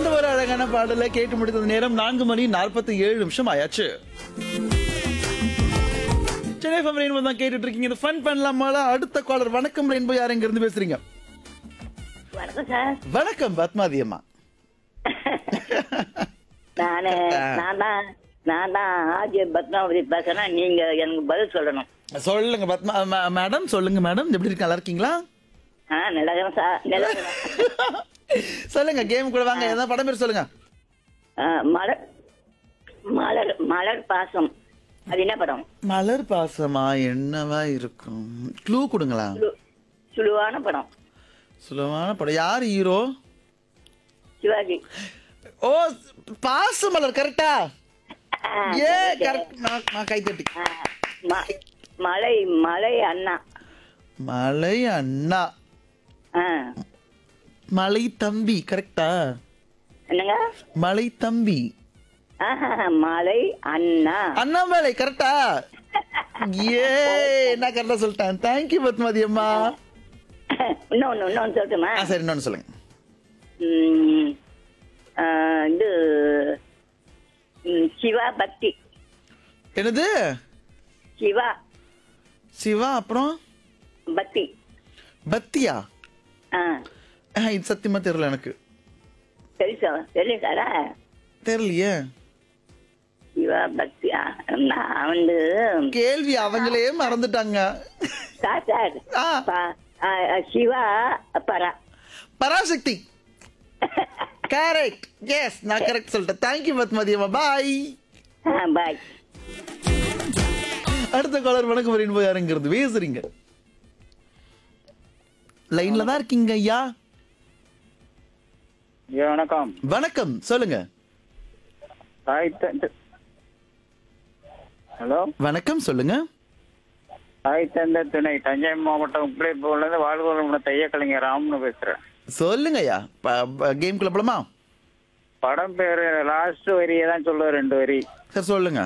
அந்த ஒரு அழகான பாடலை கேட்டு முடித்தது நேரம் நான்கு மணி நாற்பத்தி ஏழு நிமிஷம் ஆயாச்சு சென்னை ஃபம் ரெயின்போ தான் கேட்டுட்டு இருக்கீங்க இது ஃபன் பண்ணலாமால அடுத்த காலர் வணக்கம் ரெயின்போ யார் எங்க இருந்து பேசுறீங்க வணக்கம் சார் வணக்கம் பத்மாதி அம்மா நானு நான் தான் நான் தான் ஆஜி பத்மாவதி பேசுறேன் நீங்க எனக்கு பதில் சொல்லணும் சொல்லுங்க பத்மா ம- மேடம் சொல்லுங்க மேடம் எப்படி இருக்கு நல்லா இருக்கீங்களா ஆ நிலகரம் சார் நிலகரம் சொல்லுங்க கேம் கூட வாங்க ஏதாவது படம் பேர் சொல்லுங்க ஆ, மலர் மலர் மலர் பாசம் அது என்ன படம் மலர் பாசமா என்னவா இருக்கும் க்ளூ கொடுங்களா சுழு- சுழுவான படம் சுலமான படம் யார் ஹீரோ சிவாஜி ஓ பாச மலர் கரெக்டா ஆ, ஏ கரெக்ட் நான் நான் கை தட்டி ஆ, ம- மலை மலை அண்ணா மலை அண்ணா ஆ, மலை தம்பி கரெக்டா என்னங்க மலை தம்பி ஆஹா, மலை அண்ணா அண்ணாமலை கரெக்டா ஏ நான் கரெக்டா சொல்லிட்டேன் தேங்க்யூ பத்மாதி அம்மா இன்னொன்னு இன்னொன்னு சொல்லட்டுமா ஆ சரி இன்னொன்னு சொல்லுங்க ம், ஆ, இது ம், சிவா பக்தி என்னது சிவா சிவா அப்புறம் பக்தி பத்தியா ஆ ஆ, இது சத்தியமா தெரியல எனக்கு தெரியும் தெரியும் சாரா தெரியலையே சிவா பக்தியா நான் வந்து கேள்வி அவங்களே மறந்துட்டாங்க சார் சார் ஆ. ப- ஆ, ஆ, சிவா பரா பராசக்தி கரெக்ட் எஸ் நான் கரெக்ட் சொல்லிட்டேன் தேங்க்யூ பத்மாதி அம்மா பாய் பாய் அடுத்த காலர் வணக்கம் வரீன்னு போய் யாருங்கிறது பேசுறீங்க லைன்ல தான் இருக்கீங்க ஐயா ஐயா வணக்கம் வணக்கம் சொல்லுங்க தாய் தந்தை ஹலோ வணக்கம் சொல்லுங்க தாய் தந்தை துணை தஞ்சை மாவட்டம் உப்பிளைப்பூர்லேருந்து வாழ்வளமுடன் தைய கலைஞர் ராம்னு பேசுறேன் சொல்லுங்க ஐயா கேம் குள்ள போலாமா படம் பேரு லாஸ்ட் வரியை தான் சொல்லுவேன் ரெண்டு வரி சரி சொல்லுங்க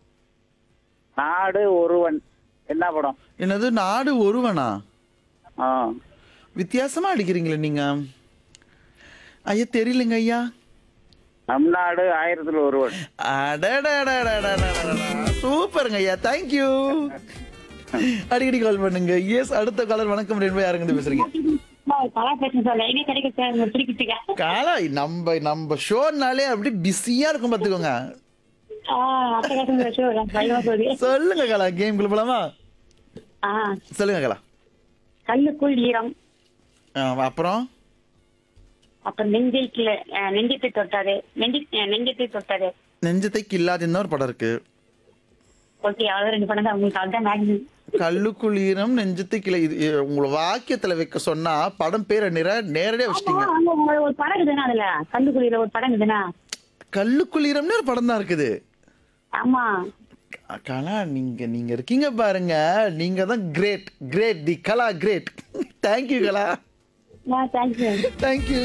நாடு ஒருவன் என்ன படம் என்னது நாடு ஒருவனா ஆ வித்தியாசமா அடிக்கிறீங்களே நீங்க ஐயா தெரியலங்க ஐயா நம் நாடு ஆயிரத்துல ஒருவன் அடடடடடடடடடா. சூப்பருங்க ஐயா தேங்க்யூ அடிக்கடி கால் பண்ணுங்க எஸ் அடுத்த காலர் வணக்கம் ரெண்டு யாருங்க இருந்து பேசுறீங்க கலா பேசுறேன் சார் லைனே கிடைக்கும் சார் உங்க பிடிக்கிட்டு காலா நம்ம நம்ம ஷோனாலே அப்படி பிஸியா இருக்கும் பாத்துக்கோங்க ஆ அட்டகாசம் ஷோ பயமா போகுது சொல்லுங்க கலா கேம் குள்ள போலாமா ஆ சொல்லுங்க கலா கல்லுக்குள் ஈரம் ஆ, அப்புறம் அப்புறம் நெஞ்சைக்குள்ள அஹ், நெஞ்சத்தை தொட்டாரு நெஞ்சு அஹ், நெஞ்சத்தை தொட்டாரு நெஞ்சத்தை கில்லாதுன்னு ஒரு படம் இருக்கு ஓகே அவ்வளவு ரெண்டு படம் தான் உங்களுக்கு அதுதான் மேக்ஸிமம் கல்லுக்குள்ளீரம் நெஞ்சத்தை கிளை இது இது உங்களை வாக்கியத்துல வைக்க சொன்னா படம் பேரை நிற நேரடியா வச்சிட்டீங்க ஒரு படம் இருக்குதுன்னா அதுல கல்லுக்குழியில ஒரு படம் இருக்குதுன்னா கல்லுக்குள்ளீரம்னு ஒரு படம் தான் இருக்குது ஆமா கலா நீங்க நீங்க இருக்கீங்க பாருங்க நீங்க தான் great great the Kala great thank you Kala thank you thank you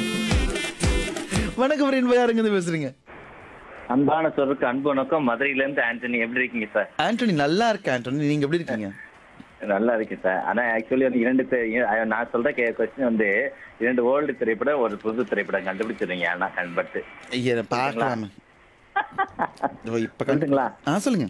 வணக்கம் ரெண்டு யாருங்க இருந்து பேசுறீங்க அன்பான சொல்றதுக்கு அன்பு வணக்கம் மதுரையில இருந்து ஆண்டனி எப்படி இருக்கீங்க சார் ஆண்டனி நல்லா இருக்கு ஆண்டனி நீங்க எப்படி இருக்கீங்க நல்லா இருக்கேன் சார் ஆனா ஆக்சுவலி வந்து இரண்டு தெ- இ- நான் சொல்ற கொஸ்டின் வந்து இரண்டு ஓல்டு திரைப்படம் ஒரு புது திரைப்படம் கண்டுபிடிச்சிருங்க ஆனா கண்பட்டு ஐயா பார்க்கலாம் இதோ இப்ப கண்டு- சொல்லுங்களா? ஆ சொல்லுங்க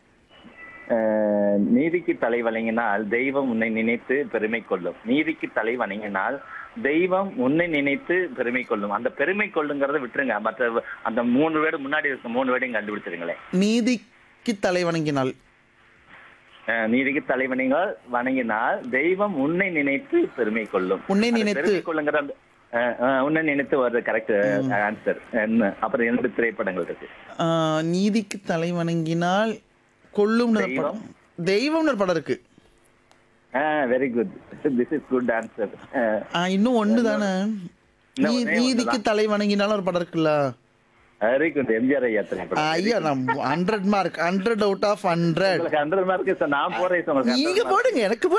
அஹ், நீதிக்கு தலை வணங்கினால் தெய்வம் உன்னை நினைத்து பெருமை கொள்ளும் நீதிக்கு தலை வணங்கினால் தெய்வம் உன்னை நினைத்து பெருமை கொள்ளும் அந்த பெருமை கொள்ளுங்கிறத விட்டுருங்க மற்ற அந்த மூணு வேர்டு முன்னாடி இருக்க மூணு வேர்டையும் கண்டுபிடிச்சிருங்களேன் நீதிக்கு தலை வணங்கினால் அஹ், நீதிக்கு தலை வணங்கினால் வணங்கினால் தெய்வம் உன்னை நினைத்து பெருமை கொள்ளும் உன்னை அந்த நினைத்து பெருமை கொள்ளுங்கிற அந்த அஹ், அஹ், உன்னை நினைத்து வர்ற கரெக்ட் ஆன்சர் அப்புறம் இரண்டு திரைப்படங்கள் இருக்கு ஆ, நீதிக்கு தலை வணங்கினால் கொல்லும்னு ஒரு படம் தெய்வம்னு ஒரு படம் இருக்கு very good this is good answer ஆ, இன்னும் ஒண்ணு தானே இன்னும் நீ- ஒண்ணே நீதிக்கு தலை வணங்கினாலும் ஒரு படம் இருக்குல்ல வெரி குட் எம்ஜிஆர் ஐயா திரைப்படம் ஐயா நான் hundred mark hundred out of hundred உங்களுக்கு ஹண்ட்ரட் மார்க் நான் போடுறேன் உங்களுக்கு நீங்க போடுங்க எனக்கு